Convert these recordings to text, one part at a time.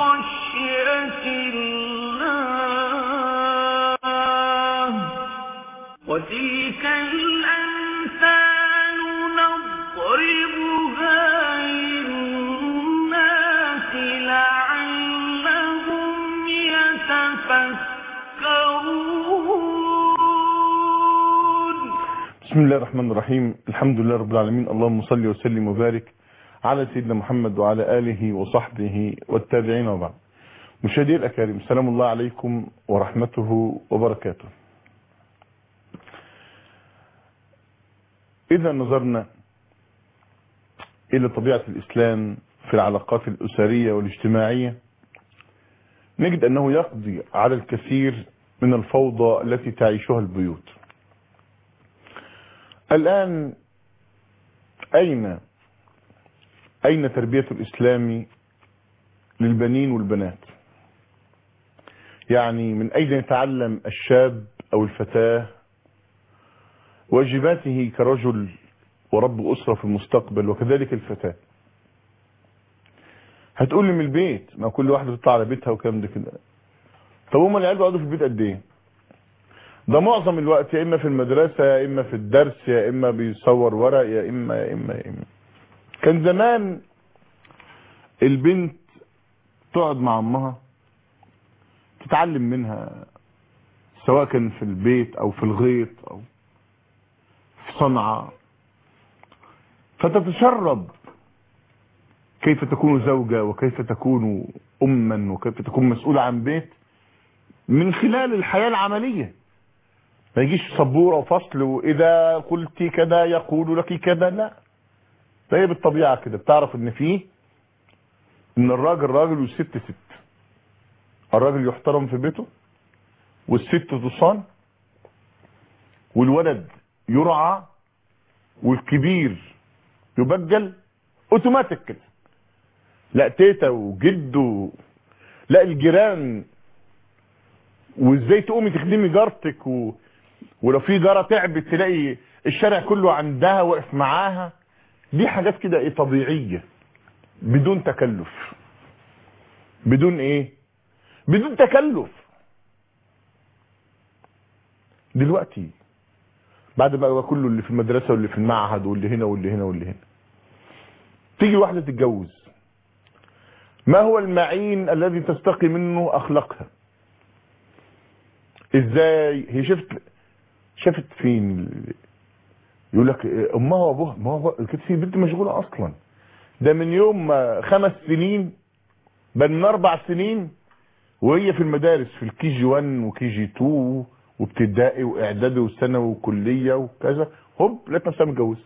خشية الله وتلك الأمثال نضربها للناس لعلهم يتفكرون بسم الله الرحمن الرحيم الحمد لله رب العالمين اللهم صل وسلم وبارك على سيدنا محمد وعلى آله وصحبه والتابعين وبعد مشاهدي الأكارم سلام الله عليكم ورحمته وبركاته إذا نظرنا إلى طبيعة الإسلام في العلاقات الأسرية والاجتماعية نجد أنه يقضي على الكثير من الفوضى التي تعيشها البيوت الآن أين أين تربية الإسلام للبنين والبنات يعني من أين يتعلم الشاب أو الفتاة واجباته كرجل ورب أسرة في المستقبل وكذلك الفتاة هتقول لي من البيت ما كل واحدة تطلع على بيتها وكلام ده كده طب هم العيال بيقعدوا في البيت قد ايه ده معظم الوقت يا اما في المدرسة يا اما في الدرس يا اما بيصور ورق يا اما يا اما يا اما كان زمان البنت تقعد مع امها تتعلم منها سواء كان في البيت او في الغيط او في صنعة فتتشرب كيف تكون زوجة وكيف تكون أما وكيف تكون مسؤولة عن بيت من خلال الحياة العملية ما يجيش سبورة وفصل وإذا قلت كذا يقول لك كذا لا فهي بالطبيعة كده بتعرف ان فيه ان الراجل راجل والست ست الراجل يحترم في بيته والست تصان والولد يرعى والكبير يبجل اوتوماتيك كده لا تيتا وجد و... لا الجيران وازاي تقومي تخدمي جارتك و... ولو في جاره تعبت تلاقي الشارع كله عندها واقف معاها دي حاجات كده ايه طبيعيه بدون تكلف بدون ايه بدون تكلف دلوقتي بعد ما يبقى كله اللي في المدرسه واللي في المعهد واللي هنا واللي هنا واللي هنا تيجي واحده تتجوز ما هو المعين الذي تستقي منه اخلاقها ازاي هي شفت شافت فين يقول لك امها وابوها ما هو كانت في بنت مشغوله اصلا ده من يوم ما خمس سنين بل من اربع سنين وهي في المدارس في الكي جي 1 وكي جي 2 وابتدائي واعدادي وثانوي وكليه وكذا هوب لقيت نفسها متجوزه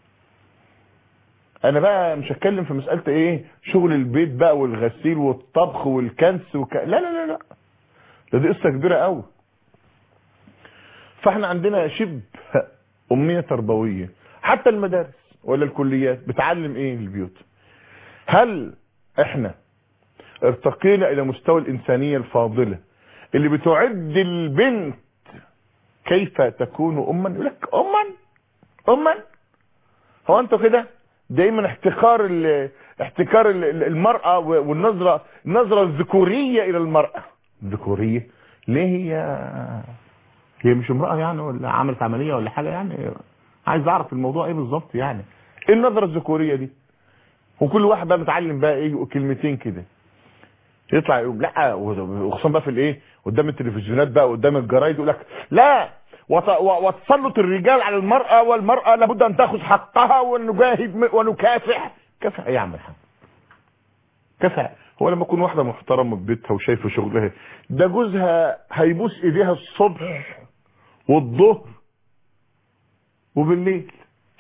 انا بقى مش هتكلم في مساله ايه شغل البيت بقى والغسيل والطبخ والكنس وك... لا لا لا لا ده دي قصه كبيره قوي فاحنا عندنا شبه اميه تربويه حتى المدارس ولا الكليات بتعلم ايه البيوت هل احنا ارتقينا الى مستوى الانسانيه الفاضله اللي بتعد البنت كيف تكون اما يقول لك اما اما هو انتوا كده دايما احتكار ال- احتكار ال- ال- المرأة والنظرة النظرة الذكورية الى المرأة ذكورية ليه هي هي مش امرأة يعني ولا عملت عملية ولا حاجة يعني عايز اعرف الموضوع ايه بالظبط يعني ايه النظرة الذكورية دي وكل واحد بقى متعلم بقى ايه كلمتين كده يطلع يقول لا وخصوصا بقى في الايه قدام التلفزيونات بقى قدام الجرايد يقول لك لا وت- و- وتسلط الرجال على المرأة والمرأة لابد ان تاخذ حقها ونجاهد م- ونكافح كافح ايه يا عم الحاج كافح هو لما تكون واحدة محترمة في بيتها وشايفة شغلها ده جوزها هيبوس ايديها الصبح والظهر وبالليل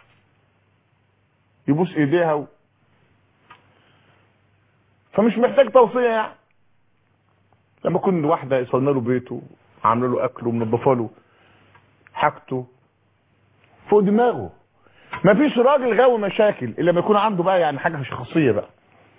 يبوس ايديها و... فمش محتاج توصية يعني لما يكون واحدة صلنا له بيته عامله له اكله ومنظفه له حاجته فوق دماغه مفيش راجل غاوي مشاكل الا لما يكون عنده بقى يعني حاجه شخصيه بقى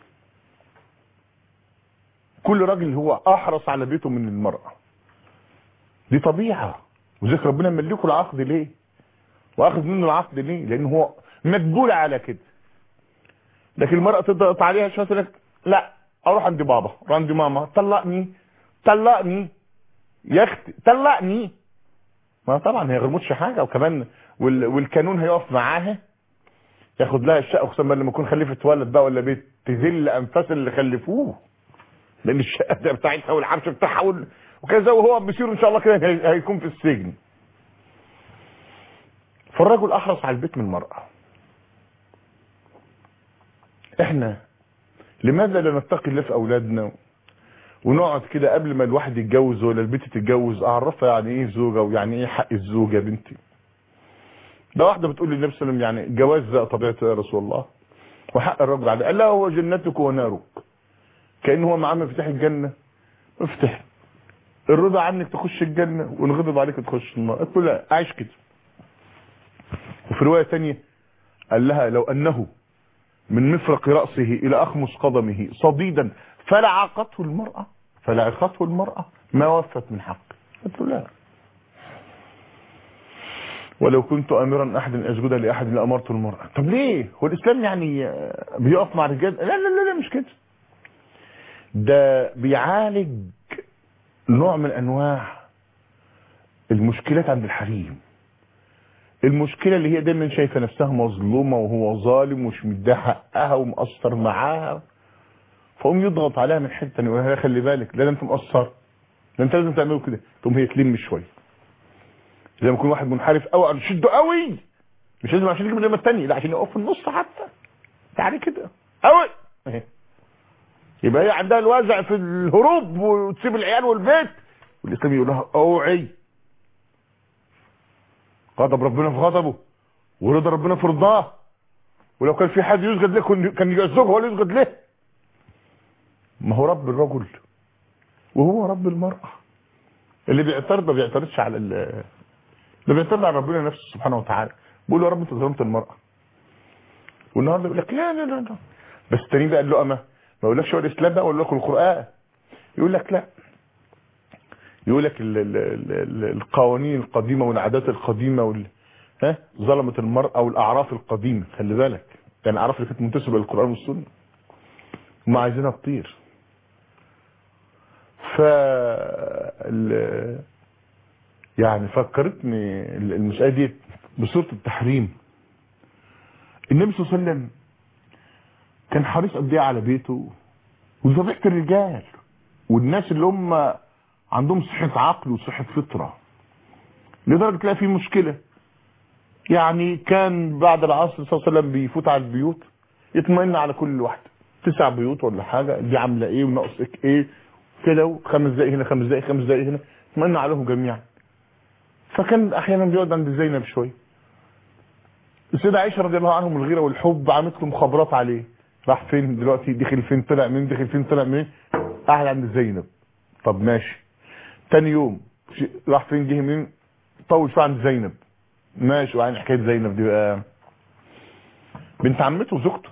كل راجل هو احرص على بيته من المراه دي طبيعه وذكر ربنا ملكه العقد ليه واخذ منه العقد ليه لان هو مجبول على كده لكن المراه تضغط عليها شويه تقول لك لا اروح عند بابا اروح عند ماما طلقني طلقني يا اختي طلقني ما طبعا هي غرمتش حاجه وكمان وال... والقانون هيقف معاها ياخد لها الشقه خصوصا لما يكون خلفت ولد بقى ولا بيت تذل انفاس اللي خلفوه لان الشقه ده بتاعتها والعفش بتاعها وال... وكذا وهو بيصير ان شاء الله كده هي- هيكون في السجن فالرجل احرص على البيت من المراه احنا لماذا لا نتقي الله في اولادنا ونقعد كده قبل ما الواحد يتجوز ولا البنت تتجوز اعرفها يعني ايه زوجه ويعني ايه حق الزوجه يا بنتي ده واحده بتقول للنبي صلى الله عليه وسلم يعني الجواز ده طبيعته يا رسول الله وحق الرجل عليه قال لا هو جنتك ونارك كان هو معاه مفتاح الجنه افتح الرضا عنك تخش الجنه وانغضب عليك تخش النار قلت له لا عايش كده وفي روايه ثانيه قال لها لو انه من مفرق رأسه إلى أخمص قدمه صديدا فلعقته المرأة فلعقته المرأة ما وفت من حقه قلت له لا ولو كنت أمرا أحد أسجد لأحد لأمرت المرأة طب ليه هو الإسلام يعني آه، بيقف مع الرجال لا لا لا, لا مش كده ده بيعالج نوع من أنواع المشكلات عند الحريم المشكلة اللي هي دايما شايفة نفسها مظلومة وهو ظالم ومش مديها حقها ومقصر معاها فقوم يضغط عليها من حتة تانية يقول لها خلي بالك لا ده انت مقصر ده انت لازم تعمله كده تقوم هي تلم شوية زي ما يكون واحد منحرف قوي شده قوي مش لازم عشان يجيب النمرة التانية لا عشان يقف في النص حتى تعالي كده قوي اهي يبقى هي عندها الوازع في الهروب وتسيب العيال والبيت والاسلام يقول لها اوعي غضب ربنا في غضبه ورضا ربنا في رضاه ولو كان في حد يسجد له كن- كان الزوج هو اللي يسجد له ما هو رب الرجل وهو رب المرأة اللي بيعترض ما بيعترضش على ال ده بيعترض على ربنا نفسه سبحانه وتعالى بيقول يا رب انت ظلمت المرأة والنهارده يقول لك لا لا لا لا بس التاني بقى اللقمة ما يقولكش هو الاسلام بقى ولا لك القرآن يقول لك لا يقول لك ال- ال- ال- ال- القوانين القديمه والعادات القديمه وال ها ظلمت المراه والاعراف القديمه خلي بالك يعني الاعراف اللي كانت منتسبه للقران والسنه هم عايزينها تطير ف ال- يعني فكرتني ال- المسألة دي بصورة التحريم النبي صلى الله عليه وسلم كان حريص قد ايه على بيته وذبيحة الرجال والناس اللي هم عندهم صحة عقل وصحة فطرة لدرجة تلاقي في مشكلة يعني كان بعد العصر صلى الله عليه وسلم بيفوت على البيوت يطمئن على كل واحدة تسع بيوت ولا حاجة دي عاملة ايه وناقصك ايه كده خمس دقايق هنا خمس دقايق خمس دقايق هنا يطمئن عليهم جميعا فكان احيانا بيقعد عند زينب شوية السيدة عائشة رضي الله عنهم الغيرة والحب عملت له مخابرات عليه راح فين دلوقتي دخل فين طلع مين دخل فين طلع مين قاعد عند زينب طب ماشي تاني يوم ش- راح فين جه مين طول شويه عند زينب ماشي وعين حكايه زينب دي بقى بنت عمته وزوجته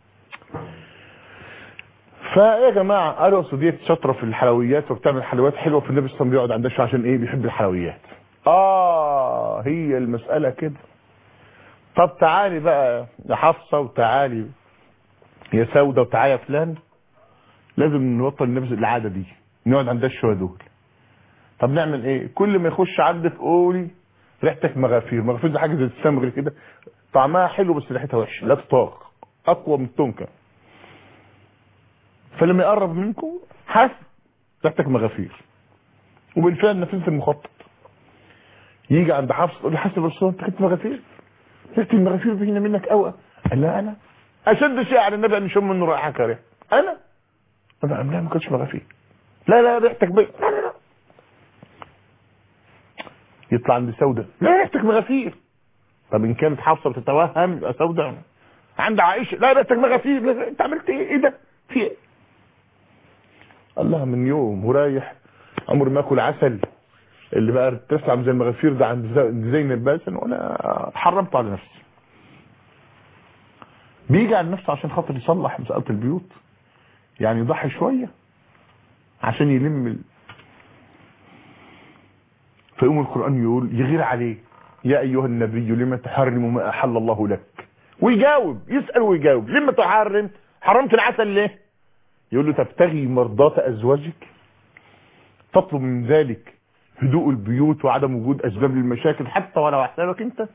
فايه يا جماعه قالوا اصل ديت شاطره في الحلويات وبتعمل حلويات حلوه في النبي صلى الله عليه وسلم بيقعد عندها شويه عشان ايه بيحب الحلويات اه هي المساله كده طب تعالي بقى يا حفصه وتعالي يا سوده وتعالي يا فلان لازم نبطل نفس العاده دي نقعد عندها شويه دول طب نعمل ايه كل ما يخش عندك قولي ريحتك مغافير مغافير دي حاجه زي الصمغ كده طعمها حلو بس ريحتها وحشه لا تطاق اقوى من التونكه فلما يقرب منكم حاسس ريحتك مغافير وبالفعل نفذت المخطط يجي عند حفص تقول له حاسس بالصوت انت كنت مغافير ريحه المغافير بينا منك قوي قال لا انا اشد شيء على النبي ان يشم منه رائحه كريهه انا انا لا ما كنتش مغافير لا لا ريحتك بي لا لا لا يطلع عند سودة لا ريحتك مغافير طب ان كانت حفصه بتتوهم يبقى سودة عند عائشه لا ريحتك مغافير لا انت عملت ايه ايه ده في ايه قال لها من يوم ورايح عمر ما اكل عسل اللي بقى تسلع زي المغافير ده عند زي- عند زينب باسن وانا حرمت على نفسي بيجي على نفسه عشان خاطر يصلح مسألة البيوت يعني يضحي شوية عشان يلم ال... فيقوم القرآن يقول يغير عليه يا أيها النبي لما تحرم ما أحل الله لك ويجاوب يسأل ويجاوب لما تحرم حرمت العسل ليه يقول له تبتغي مرضات ازواجك تطلب من ذلك هدوء البيوت وعدم وجود اسباب للمشاكل حتى ولو على حسابك انت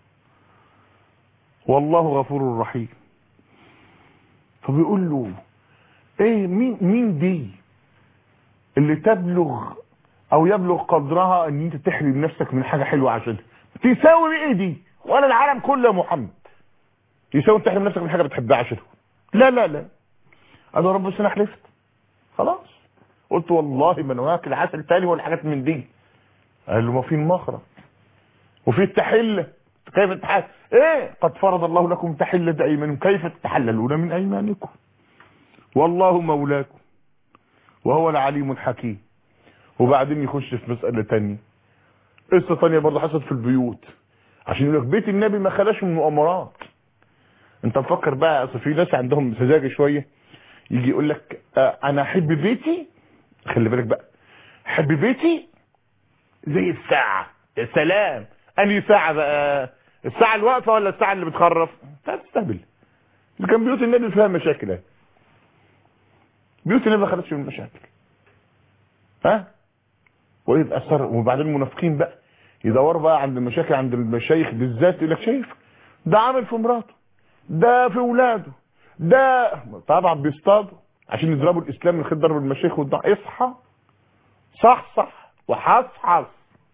والله غفور رحيم فبيقول له ايه مين مين دي اللي تبلغ او يبلغ قدرها ان انت تحرم نفسك من حاجه حلوه عشانها تساوي ايه دي ولا العالم كله يا محمد يساوي انت تحرم نفسك من حاجه بتحبها عشانها لا لا لا قال له رب السنه حلفت خلاص قلت والله ما انا واكل عسل تاني ولا حاجات من دي قال له ما في المخرج وفي التحله كيف تتحلل ايه قد فرض الله لكم تحله ايمانكم كيف تتحللون من ايمانكم والله مولاكم وهو العليم الحكيم وبعدين يخش في مسألة تانية قصة تانية برضه حصلت في البيوت عشان يقول لك بيت النبي ما خلاش من مؤامرات انت مفكر بقى اصل في ناس عندهم سذاجة شوية يجي يقول لك آه انا احب بيتي خلي بالك بقى احب بيتي زي الساعة يا سلام انهي ساعة بقى الساعة الواقفة ولا الساعة اللي بتخرف لا تستهبل اللي كان بيوت النبي فيها مشاكل اهي بيوت النبي ما خلتش من المشاكل ها واذ اثر وبعدين المنافقين بقى يدوروا بقى عند المشاكل عند المشايخ بالذات يقول لك شايف ده عامل في مراته ده في اولاده ده طبعا بيصطادوا عشان يضربوا الاسلام من خلال ضرب المشايخ والضع اصحى صح صح وحصحص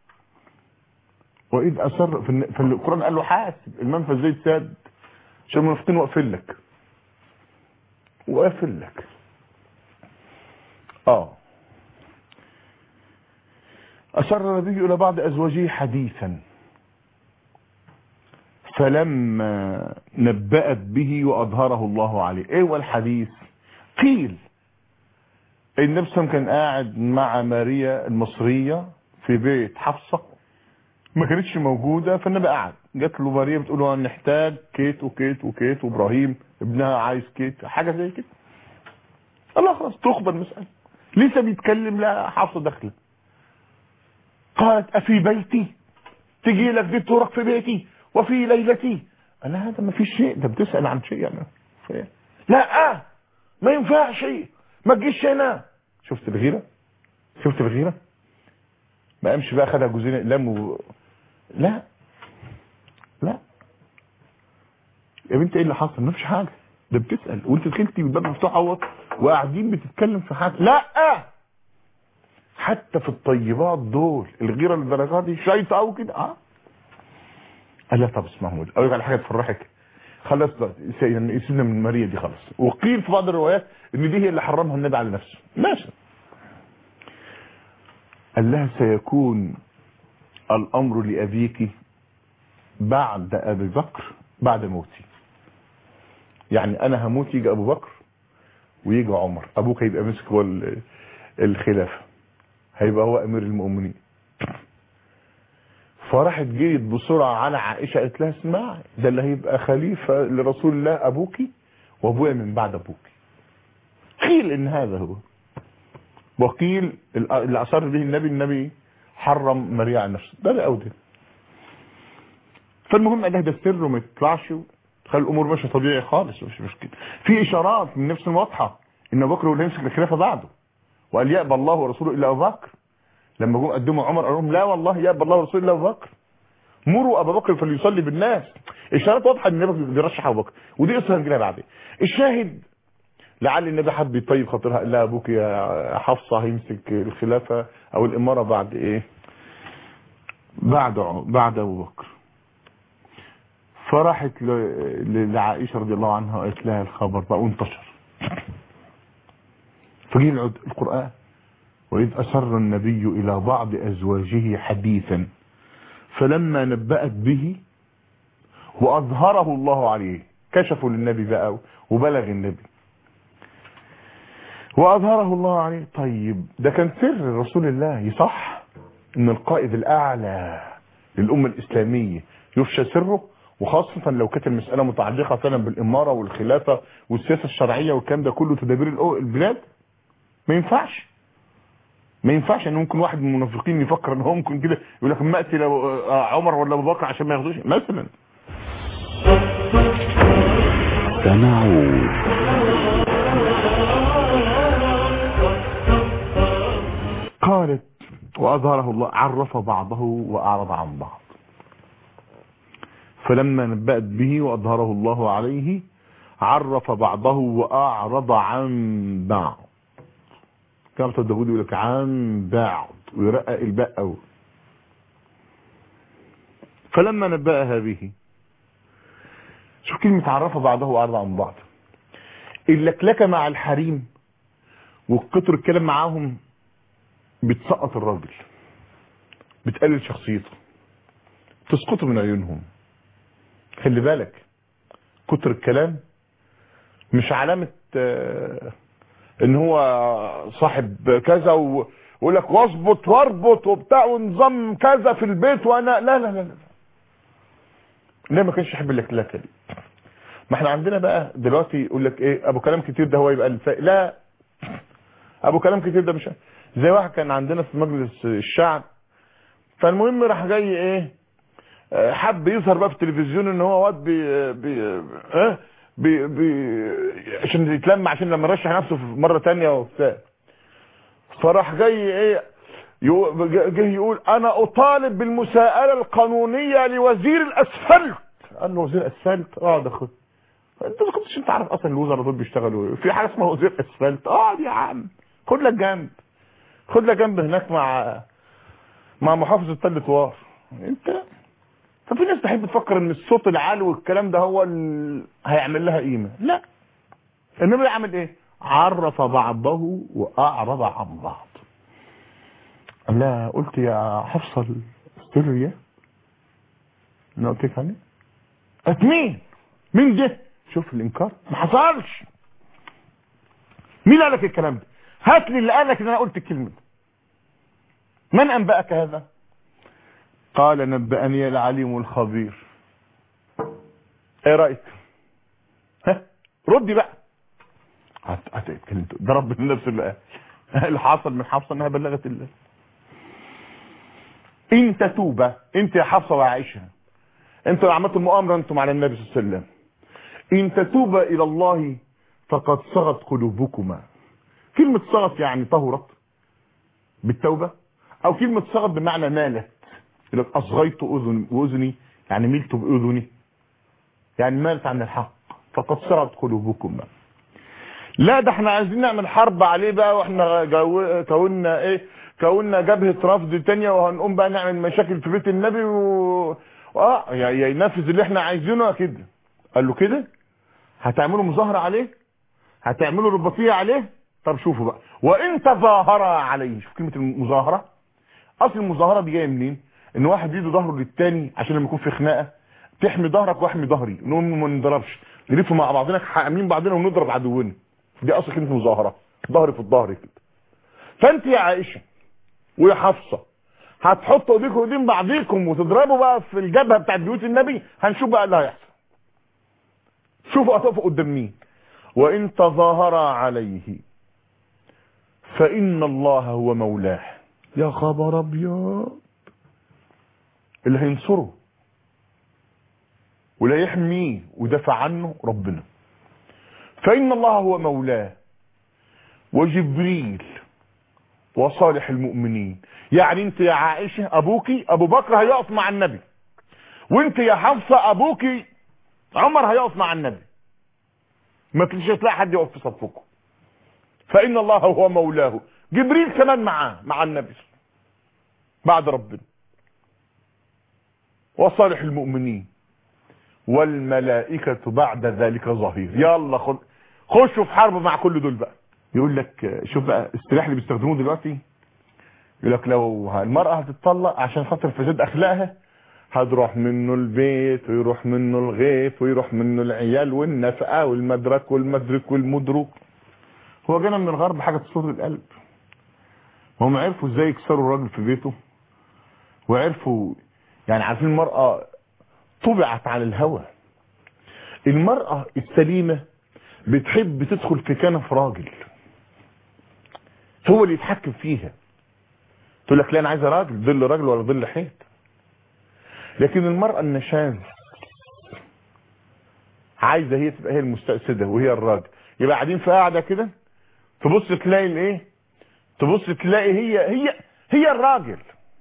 واذ اثر في, الن- في القران قال له حاسب المنفذ زي الساد عشان المنافقين واقفين لك واقفين لك اه أسر النبي إلى بعض أزواجه حديثا فلما نبأت به وأظهره الله عليه إيه هو الحديث قيل النبي صلى الله عليه وسلم كان قاعد مع ماريا المصرية في بيت حفصة ما كانتش موجودة فالنبي قعد جات له ماريا بتقول له نحتاج كيت وكيت وكيت وابراهيم ابنها عايز كيت حاجة زي كده الله خلاص تخبر المسألة لسه بيتكلم لا حفصة داخله قالت أفي بيتي تجي لك دي تورك في بيتي وفي ليلتي أنا هذا ما فيش شيء ده بتسأل عن شيء يعني في- لا آه ما ينفعش ما تجيش هنا شفت الغيرة شفت الغيرة ما قامش بقى خدها جوزين اقلام و... لا لا يا بنت ايه اللي حصل ما فيش حاجه ده بتسال وانت دخلتي بالباب مفتوح اهوت وقاعدين بتتكلم في حاجه لا حتى في الطيبات دول الغيره للدرجات دي شايطه او كده اه قال لا طب اسمع محمود اقول لك على حاجه تفرحك خلاص بقى سي- سيبنا من ماريا دي خلاص وقيل في بعض الروايات ان دي هي اللي حرمها النبي على نفسه ماشي قال لها سيكون الامر لابيك بعد ابي بكر بعد موتي يعني انا هموت يجي ابو بكر ويجي عمر ابوك هيبقى مسك هو ال- الخلافه هيبقى هو امير المؤمنين فراحت جريت بسرعه على عائشه قالت لها اسمعي ده اللي هيبقى خليفه لرسول الله ابوكي وابويا من بعد ابوكي قيل ان هذا هو وقيل اللي اصر به النبي النبي حرم ماريا على نفسه ده او ده فالمهم قال لها ده السر وما يطلعش خلي الامور ماشيه طبيعي خالص مش مشكله في اشارات من نفس واضحه ان ابو بكر هو اللي يمسك الخلافه بعده وقال يأبى الله ورسوله الا ابو بكر لما جم قدموا عمر قال لهم لا والله يأبى الله ورسوله الا ابو بكر مروا ابا بكر فليصلي بالناس اشارات واضحه ان النبي بيرشح ابو بكر ودي قصه هنجيلها بعدين الشاهد لعل النبي حب يطيب خاطرها قال لها ابوك يا حفصه هيمسك الخلافه او الاماره بعد ايه بعد ع- بعد ابو بكر فراحت ل- ل- لعائشه رضي الله عنها وقالت لها الخبر بقى وانتشر فجي العد- القران واذ اسر النبي الى بعض ازواجه حديثا فلما نبأت به واظهره الله عليه كشفوا للنبي بقى وبلغ النبي واظهره الله عليه طيب ده كان سر رسول الله يصح ان القائد الاعلى للامه الاسلاميه يفشى سره وخاصة لو كانت المسألة متعلقة فعلا بالإمارة والخلافة والسياسة الشرعية والكلام ده كله تدابير الأو- البلاد ما ينفعش ما ينفعش ان ممكن واحد من المنافقين يفكر ان هو ممكن كده يقول لك ما اقتل أبو- آه، عمر ولا ابو بكر عشان ما ياخدوش مثلا سنعود قالت وأظهره الله عرف بعضه وأعرض عن بعض فلما نبأت به وأظهره الله عليه عرف بعضه وأعرض عن بعض كما داود يقول لك عن بعض ويرقق الباء أول فلما نبأها به شوف كلمة عرف بعضه وأعرض عن بعض اللكلكة مع الحريم والكتر الكلام معاهم بتسقط الراجل بتقلل شخصيته تسقطه من عيونهم خلي بالك كتر الكلام مش علامة آه، ان هو صاحب كذا و- ويقول لك واظبط واربط وبتاع ونظام كذا في البيت وانا لا لا لا لا ليه ما كانش يحب اللكلكه دي ما احنا عندنا بقى دلوقتي يقول لك ايه ابو كلام كتير ده هو يبقى الفائق لا ابو كلام كتير ده مش زي واحد كان عندنا في مجلس الشعب فالمهم راح جاي ايه آه، حب يظهر بقى في التلفزيون ان هو واد بي بي اه بي بي عشان يتلم عشان لما يرشح نفسه في مره تانية وبتاع فراح جاي ايه يو- جه يقول انا اطالب بالمساءله القانونيه لوزير الاسفلت قال له وزير اسفلت اقعد يا اخويا انت ما كنتش انت عارف اصلا الوزراء دول بيشتغلوا ايه في حاجه اسمها وزير اسفلت اقعد يا عم خد لك جنب خد لك جنب هناك مع مع محافظ تل طوار انت ففي ناس تحب تفكر ان الصوت العالي والكلام ده هو ال... هيعمل لها قيمه لا النبي عمل ايه عرف بعضه واعرض عن بعض لا قلت يا حفصه السريه انا قلت لك عليه قالت مين مين ده شوف الانكار ما حصلش مين قال لك الكلام ده هات لي اللي قال لك ان انا قلت الكلمه دي من انبأك هذا قال نبأني العليم الخبير ايه رأيك ها ردي بقى هت هتتكلم ده رب النفس اللي قال اللي حصل من حفصه انها بلغت الله ان تتوبه انت يا حفصه وعائشه انتوا اللي عملتوا المؤامره انتم على النبي صلى الله عليه وسلم ان تتوبا الى الله فقد صغت قلوبكما كلمه صغت يعني طهرت بالتوبه او كلمه صغت بمعنى مالت يقول لك اصغيت اذن واذني يعني ملت باذني يعني مالت عن الحق فقد صغت قلوبكما لا ده احنا عايزين نعمل حرب عليه بقى واحنا جو... كونا ايه كونا جبهة رفض تانية وهنقوم بقى نعمل مشاكل في بيت النبي و... اه يا يا ينفذ اللي احنا عايزينه كده قال له كده هتعملوا مظاهرة عليه هتعملوا رباطية عليه طب شوفوا بقى وان تظاهر عليه شوف كلمة المظاهرة اصل المظاهرة دي جاية منين ان واحد يدي ظهره للتاني عشان لما يكون في خناقة تحمي ظهرك واحمي ظهري نقوم ما نضربش نلف مع بعضنا حاملين بعضنا ونضرب عدونا دي اصل كلمة مظاهرة ظهر في الظهر كده فانت يا عائشة ويا حفصة هتحطوا ايديكم ايدين بعضيكم وتضربوا بقى في الجبهة بتاعت بيوت النبي هنشوف بقى اللي هيحصل شوفوا هتقفوا قدام مين وان تظاهر عليه فان الله هو مولاه يا خبر ابيض اللي هينصره ولا يحميه ودافع عنه ربنا فإن الله هو مولاه وجبريل وصالح المؤمنين يعني انت يا عائشة ابوكي ابو بكر هيقف مع النبي وانت يا حفصة ابوكي عمر هيقف مع النبي ما تلاقيش هتلاقي حد يقف في صفكم فإن الله هو مولاه جبريل كمان معاه مع النبي بعد ربنا وصالح المؤمنين والملائكة بعد ذلك ظهير يلا خد خشوا في حرب مع كل دول بقى يقول لك شوف بقى السلاح اللي بيستخدموه دلوقتي يقول لك لو المرأة هتتطلق عشان خاطر فساد اخلاقها هتروح منه البيت ويروح منه الغيط ويروح منه العيال والنفقة والمدرك والمدرك والمدرك هو جانا من الغرب حاجة تصور القلب هم عرفوا ازاي يكسروا الراجل في بيته وعرفوا يعني عارفين المرأة طبعت على الهوى المرأة السليمة بتحب تدخل في كنف راجل هو اللي يتحكم فيها تقول لك لا انا عايزه راجل ظل راجل ولا ظل حيط لكن المرأة النشاز عايزه هي تبقى هي المستأسدة وهي الراجل يبقى قاعدين في قاعدة كده تبص تلاقي الايه تبص تلاقي هي هي هي الراجل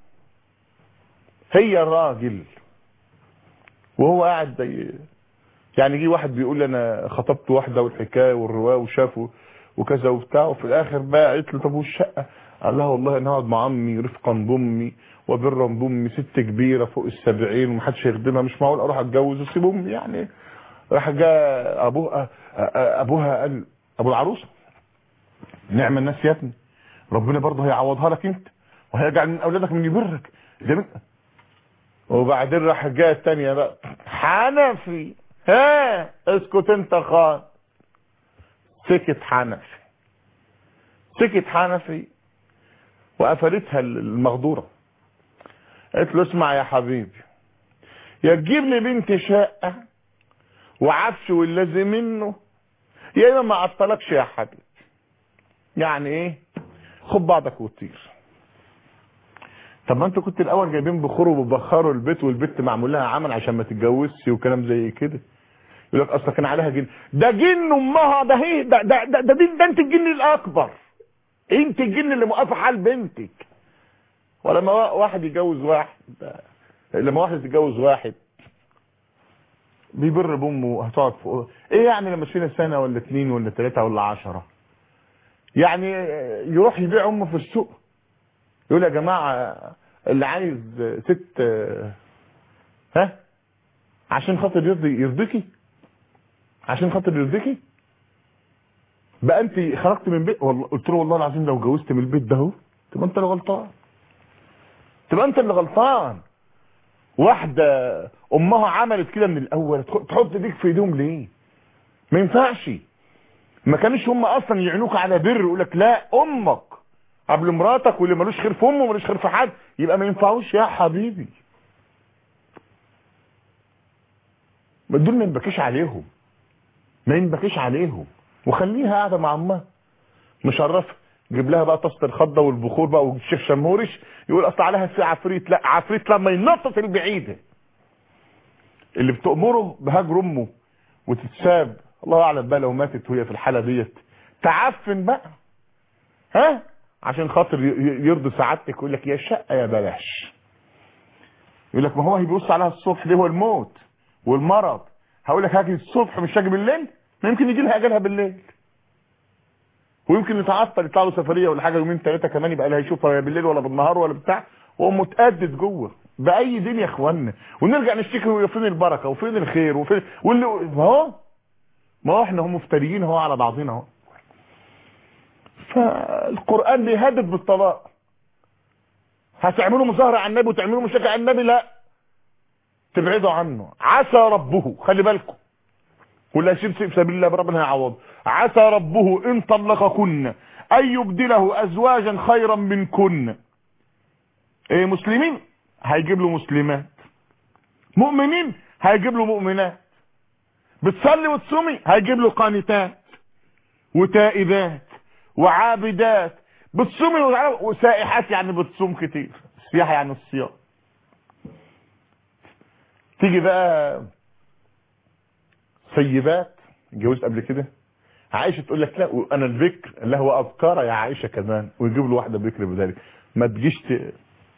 هي الراجل وهو قاعد زي يعني جه واحد بيقول لي انا خطبت واحده والحكايه والروايه وشافه وكذا وبتاع وفي الاخر بقى قالت له طب والشقه قال لها والله انا اقعد مع امي رفقا بامي وبرا بامي ست كبيره فوق السبعين ومحدش يخدمها مش معقول اروح اتجوز واسيب امي يعني راح جاء ابوها ابوها قال ابو العروسه نعم الناس يا ابني ربنا برضه هيعوضها لك انت وهيجعل من اولادك من يبرك ده من وبعدين راح جاء الثانيه بقى حنفي ها اسكت انت خان سكت حنفي سكت حنفي وقفلتها المغدوره قالت له اسمع يا حبيبي يا تجيب لي بنت شقه وعفش واللازم منه يا اما ما عطلكش يا حبيبي يعني ايه خد بعضك وطير طب ما انتوا كنت الاول جايبين بخور وبخروا البيت والبت معمول لها عمل عشان ما تتجوزش وكلام زي كده يقول لك اصلا كان عليها جن ده جن امها ده هي ده ده ده, ده, ده, ده انت الجن الاكبر انت الجن اللي موقفه حال بنتك ولما واحد يتجوز واحد لما واحد يتجوز واحد بيبر بامه هتقعد فوق ايه يعني لما تشيل سنه ولا اتنين ولا تلاته ولا عشرة يعني يروح يبيع امه في السوق يقول يا جماعه اللي عايز ست ها عشان خاطر يرضي يرضيكي عشان خاطر يرضيكي بقى انت خرجت من بيت والله قلت له والله العظيم لو جوزت من البيت ده اهو تبقى انت اللي غلطان تبقى انت اللي غلطان واحده امها عملت كده من الاول تحط ايديك في ايديهم ليه ما ينفعش ما كانش هم اصلا يعينوك على بر يقول لك لا امك قبل مراتك واللي ملوش خير في امه ملوش خير في حد يبقى ما ينفعوش يا حبيبي ما دول ما ينبكيش عليهم ما ينبكيش عليهم وخليها قاعده مع امها مشرفه جيب لها بقى طاسه الخضه والبخور بقى والشيخ شمهورش يقول اصل عليها في عفريت لا عفريت لما ينطط البعيده اللي بتأمره بهجر امه وتتساب الله اعلم بقى لو ماتت وهي في الحاله ديت تعفن بقى ها عشان خاطر يرضي سعادتك يقول لك يا شقه يا بلاش يقول لك ما هو هيبص عليها الصبح ده هو الموت والمرض هقول لك هاجي الصبح مش هاجي بالليل ما يمكن يجي لها اجلها بالليل ويمكن يتعطل يطلع له سفريه ولا حاجه يومين ثلاثه كمان يبقى لا هيشوفها يا بالليل ولا بالنهار ولا بتاع وهو متأدد جوه باي دين يا اخوانا ونرجع نشتكي فين البركه وفين الخير وفين واللي ما هو ما هو احنا هم مفتريين اهو على بعضنا اهو فالقران بيهدد بالطلاق هتعملوا مظاهره على النبي وتعملوا مشاكل على النبي لا تبعدوا عنه عسى ربه خلي بالكم ولا يسيب في سبيل الله ربنا هيعوض عسى ربه ان طلقكن ان يبدله ازواجا خيرا منكن ايه مسلمين هيجيب له مسلمات مؤمنين هيجيب له مؤمنات بتصلي وتصومي هيجيب له قانتات وتائبات وعابدات بتصومي وسائحات يعني بتصوم كتير السياحه يعني الصيام تيجي بقى سيبات اتجوزت قبل كده عائشه تقول لك لا انا البكر لا هو ابكار يا عائشه كمان ويجيب له واحده بكر بذلك ما تجيش ت...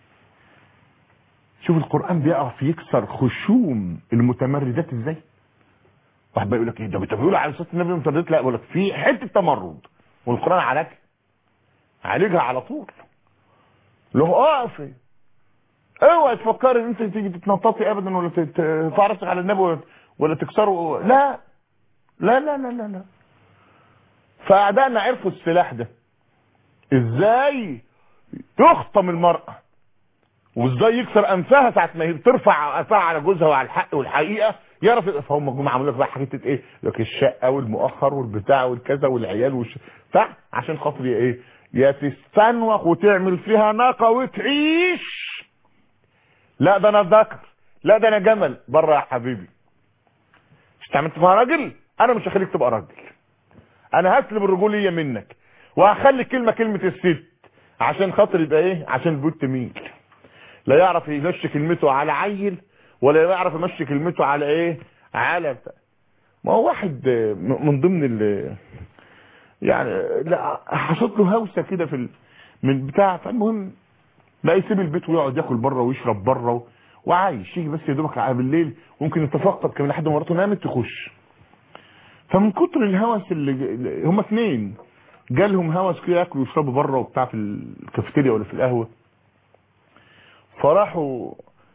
شوف القران بيعرف يكسر خشوم المتمردات ازاي واحد بقى يقول لك ايه ده بيقولوا على صوت النبي متمردات لا بقول لك في حته تمرد والقران عالج عالجها على طول له اقفي اوعي تفكري ان انت تيجي تتنططي ابدا ولا ترفع راسك على النبي ولا, ولا تكسره لا لا لا لا لا لا فاعدائنا عرفوا السلاح ده ازاي تخطم المرأة وازاي يكسر انفها ساعة ما هي ترفع انفها على جوزها وعلى الحق والحقيقة يعرف فهم جم عملوا لك بقى حته ايه لك الشقه والمؤخر والبتاع والكذا والعيال والش صح عشان خاطر ايه يا تستنوخ وتعمل فيها ناقه وتعيش لا ده انا ذكر لا ده انا جمل بره يا حبيبي مش تعمل فيها راجل انا مش هخليك تبقى راجل انا هسلب الرجوليه منك وهخلي كلمه كلمه الست عشان خاطر يبقى ايه عشان البيوت تميل لا يعرف يمشي كلمته على عيل ولا يعرف يمشي كلمته على ايه على بتاع. ما هو واحد من ضمن ال يعني لا حصلت له هوسه كده في ال... من بتاع فالمهم بقى يسيب البيت ويقعد ياكل بره ويشرب بره و... وعايش يجي بس يا دوبك على بالليل ممكن يتفقد كمان لحد ما مراته نامت تخش فمن كتر الهوس اللي اللي- هما اثنين جالهم هوس كده ياكلوا ويشربوا بره وبتاع في الكافيتيريا ولا في القهوه فراحوا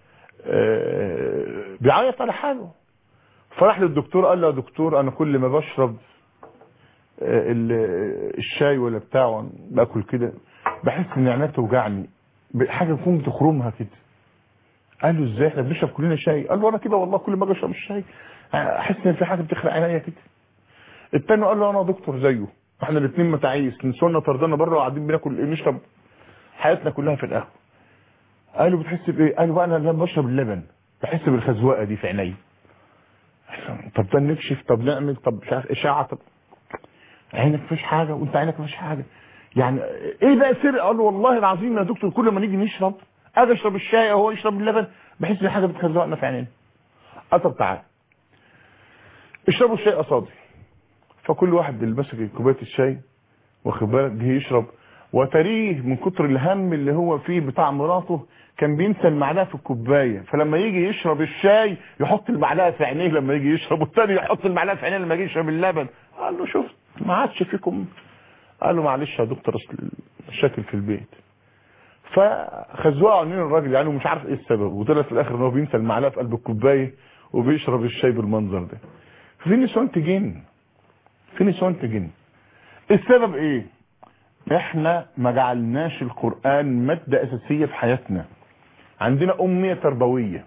آه، بيعيط على حاله فراح للدكتور قال له يا دكتور انا كل ما بشرب آه، ال- الشاي ولا بتاعه باكل كده بحس ان عينيا توجعني حاجه تكون بتخرمها كده قال له ازاي احنا بنشرب كلنا شاي قال له انا كده والله كل ما اجي اشرب الشاي احس ان في حاجه بتخرق عينيا كده التاني قال له انا دكتور زيه احنا الاثنين متعيس نسونا طردنا بره وقاعدين بناكل إيه، نشرب حياتنا كلها في القهوه قال له بتحس بايه قال له بقى انا لما بشرب اللبن بحس بالخزوقه دي في عيني طب ده نكشف طب نعمل طب مش عارف اشاعه طب عينك مفيش حاجه وانت عينك مفيش حاجه يعني ايه بقى سر قال له والله العظيم يا دكتور كل ما نيجي نشرب اجي اشرب الشاي او هو يشرب اللبن بحس ان حاجه بتخزقنا في عينينا قال طب تعالى اشربوا الشاي قصادي فكل واحد اللي ماسك كوبايه الشاي واخد بالك جه يشرب وتريه من كتر الهم اللي هو فيه بتاع مراته كان بينسى المعلقه في الكوبايه فلما يجي يشرب الشاي يحط المعلقه في عينيه لما يجي يشرب والتاني يحط المعلقه في عينيه لما يجي يشرب اللبن قال له شفت ما عادش فيكم قال له معلش يا دكتور اصل المشاكل في البيت فخزوها عنين الراجل يعني ومش عارف ايه السبب وطلع في الاخر ان هو بينسى المعلقه في قلب الكوبايه وبيشرب الشاي بالمنظر ده في نسوان تجن في نسوان تجن السبب ايه احنا ما جعلناش القرآن مادة اساسية في حياتنا عندنا امية تربوية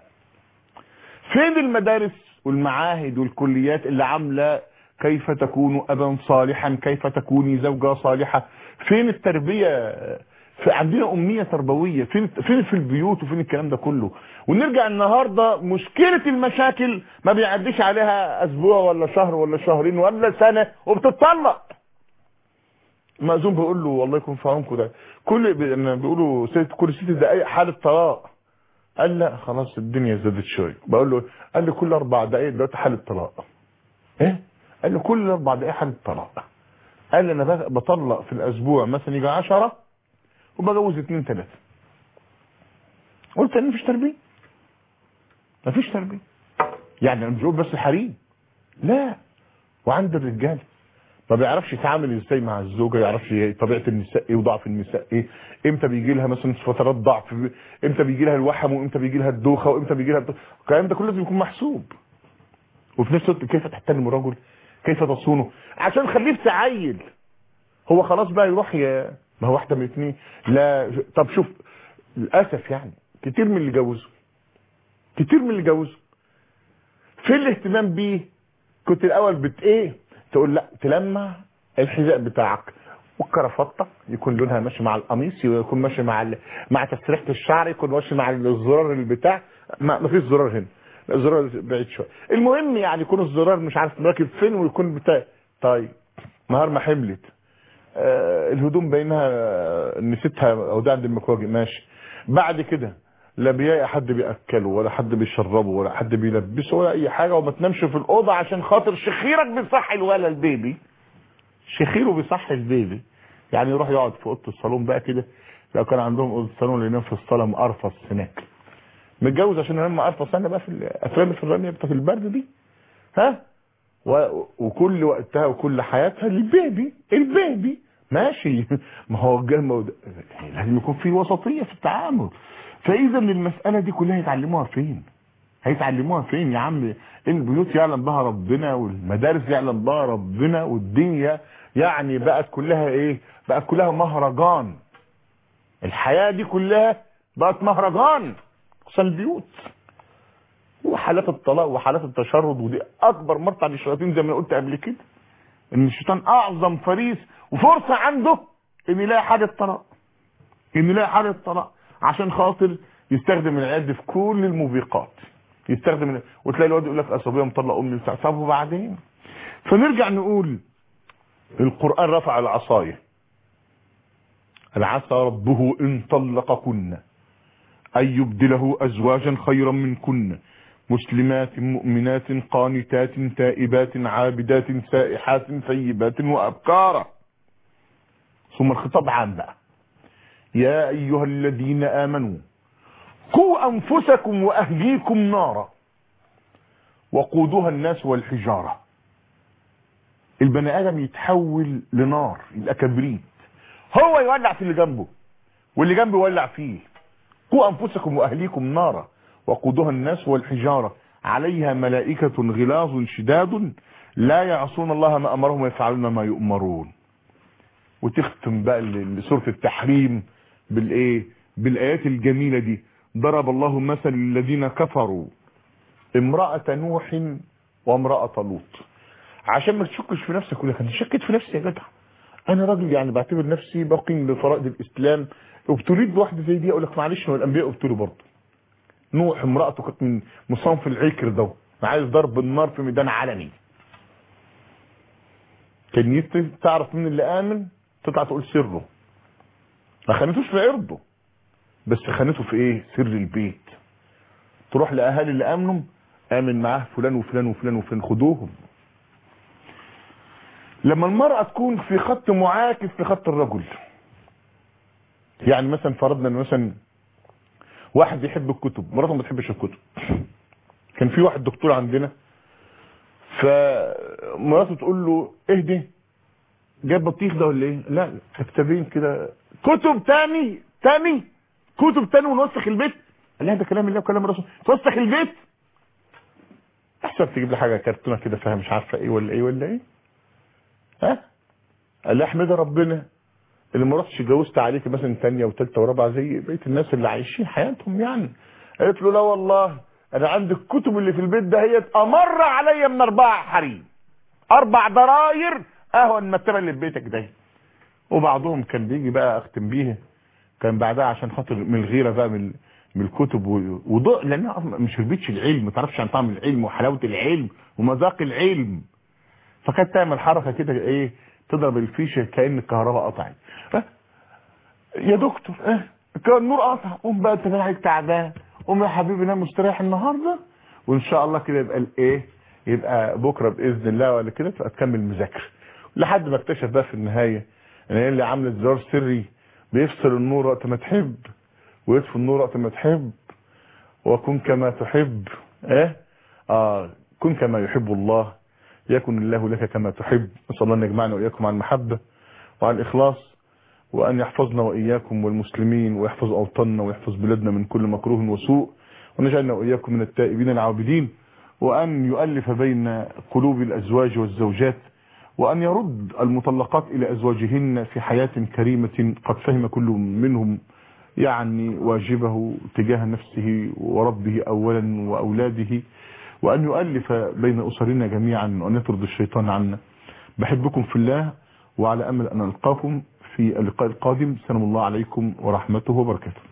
فين المدارس والمعاهد والكليات اللي عاملة كيف تكون ابا صالحا كيف تكوني زوجة صالحة فين التربية في عندنا امية تربوية فين فين في البيوت وفين الكلام ده كله ونرجع النهاردة مشكلة المشاكل ما بيعديش عليها اسبوع ولا شهر ولا شهرين ولا سنة وبتطلق مأذون بيقول له والله يكون في عونكم ده كل بي- لما بيقولوا ست كل ست دقايق حالة طلاق قال لا خلاص الدنيا زادت شوية بقول له قال لي كل اربع دقايق دلوقتي حالة طلاق ايه قال لي كل اربع دقايق حالة طلاق قال لي انا بق- بطلق في الاسبوع مثلا يجي 10 وبجوز اثنين ثلاثة قلت ان مفيش تربية مفيش تربية يعني انا مش بقول بس حريم لا وعند الرجال ما بيعرفش يتعامل ازاي مع الزوجه يعرفش إيه طبيعه النساء ايه وضعف النساء ايه امتى بيجي لها مثلا فترات ضعف امتى بيجي لها الوحم وامتى بيجي لها الدوخه وامتى بيجي لها الكلام ده كله لازم يكون محسوب وفي نفس الوقت كيف تحترم الرجل كيف تصونه عشان خليه تعيل هو خلاص بقى يروح ي... ما هو واحده من الاثنين لا طب شوف للاسف يعني كتير من اللي جوزوا كتير من اللي جوزوا في الاهتمام بيه كنت الاول بت ايه تقول لا تلمع الحذاء بتاعك والكرافطه يكون لونها ماشي مع القميص يكون ماشي مع ال... مع تسريحه الشعر يكون ماشي مع الزرار البتاع ما, ما فيش زرار هنا الزرار بعيد شويه المهم يعني يكون الزرار مش عارف راكب فين ويكون بتاع طيب نهار ما حملت آه الهدوم بينها نسيتها او ده عند المكواجي ماشي بعد كده لا بيلاقي حد بياكله ولا حد بيشربه ولا حد بيلبسه ولا اي حاجه وما تنامش في الاوضه عشان خاطر شخيرك بيصحي الولا البيبي شخيره بيصحي البيبي يعني يروح يقعد في اوضه الصالون بقى كده لو كان عندهم اوضه الصالون اللي ينام في الصاله مقرفص هناك متجوز عشان ينام مقرفص انا بقى في الافلام الفرانيه بتاعت البرد دي ها و... وكل وقتها وكل حياتها البيبي البيبي ماشي ما هو الجنة لازم يكون في وسطية في التعامل فاذا المسألة دي كلها يتعلموها فين هيتعلموها فين يا عم البيوت يعلم بها ربنا والمدارس يعلم بها ربنا والدنيا يعني بقت كلها ايه بقت كلها مهرجان الحياة دي كلها بقت مهرجان خصوصا البيوت وحالات الطلاق وحالات التشرد ودي اكبر مرتع للشياطين زي ما قلت قبل كده ان الشيطان اعظم فريس وفرصة عنده ان يلاقي حالة طلاق ان يلاقي حالة طلاق عشان خاطر يستخدم العيال في كل الموبقات يستخدم وتلاقي الواد يقول لك اصابيه مطلق امي بتاع طب وبعدين فنرجع نقول القران رفع العصايه العسى ربه ان طلقكن ان يبدله ازواجا خيرا منكن مسلمات مؤمنات قانتات تائبات عابدات سائحات ثيبات وابكارا ثم الخطاب عام بقى يا أيها الذين آمنوا قوا أنفسكم وأهليكم نارا وقودها الناس والحجارة البني آدم يتحول لنار يبقى كبريت هو يولع في اللي جنبه واللي جنبه يولع فيه قوا أنفسكم وأهليكم نارا وقودها الناس والحجارة عليها ملائكة غلاظ شداد لا يعصون الله ما أمرهم ويفعلون ما يؤمرون وتختم بقى ل- لسورة التحريم بالايه بالايات الجميلة دي ضرب الله مثل للذين كفروا امرأة نوح وامرأة لوط عشان ما تشكش في نفسك ولا انا شكيت في نفسي يا جدع انا راجل يعني بعتبر نفسي بقيم بفرائض الاسلام ابتليت بواحده زي دي اقول لك معلش هو الانبياء ابتلوا برضه نوح امرأته كانت من مصنف العكر ده عايز ضرب النار في ميدان علني كان يت- تعرف مين اللي امن تطلع تقول سره ما خانتوش في عرضه بس خانته في ايه سر البيت تروح لاهالي اللي امنوا امن معاه فلان وفلان وفلان وفلان خدوهم لما المرأة تكون في خط معاكس لخط الرجل يعني مثلا فرضنا ان مثلا واحد يحب الكتب مراته ما بتحبش الكتب كان في واحد دكتور عندنا فمراته تقول له اهدي جايب بطيخ ده ولا ايه لا كتابين كده كتب تاني تاني كتب تاني ونوسخ البيت قال لها ده كلام الله وكلام الرسول توسخ البيت احسن تجيب لي حاجه كرتونه كده فيها مش عارفه ايه ولا ايه ولا ايه ها قال لها احمد ربنا اللي ما رحتش اتجوزت عليك مثلا ثانيه وثالثه ورابعه زي بقيه الناس اللي عايشين حياتهم يعني قالت له لا والله انا عندي الكتب اللي في البيت ده هي امر عليا من اربعه حريم اربع دراير اهون من التمن اللي في بيتك ده وبعضهم كان بيجي بقى اختم بيه كان بعدها عشان خاطر من الغيره بقى من من الكتب و- وضوء لانها أصلاً مش في بيتش العلم ما تعرفش عن طعم العلم وحلاوه العلم ومذاق العلم فكانت تعمل حركه كده ايه تضرب الفيشه كان الكهرباء قطعت ف- يا دكتور اه كان النور قطع قوم بقى انت كده عليك تعبان قوم يا حبيبي نام مستريح النهارده وان شاء الله كده يبقى الايه يبقى بكره باذن الله ولا كده تبقى تكمل مذاكره لحد ما اكتشف بقى في النهايه ان هي اللي عامله زرار سري بيفصل النور وقت ما تحب ويطفي النور وقت ما تحب وكن كما تحب ايه اه كن كما يحب الله يكن الله لك كما تحب نسال الله ان يجمعنا واياكم على المحبه وعلى الاخلاص وأن يحفظنا وإياكم والمسلمين ويحفظ أوطاننا ويحفظ بلادنا من كل مكروه وسوء ونجعلنا وإياكم من التائبين العابدين وأن يؤلف بين قلوب الأزواج والزوجات وأن يرد المطلقات إلى أزواجهن في حياة كريمة قد فهم كل منهم يعني واجبه تجاه نفسه وربه أولا وأولاده وأن يؤلف بين أسرنا جميعا وأن يطرد الشيطان عنا بحبكم في الله وعلى أمل أن ألقاكم في اللقاء القادم سلام الله عليكم ورحمته وبركاته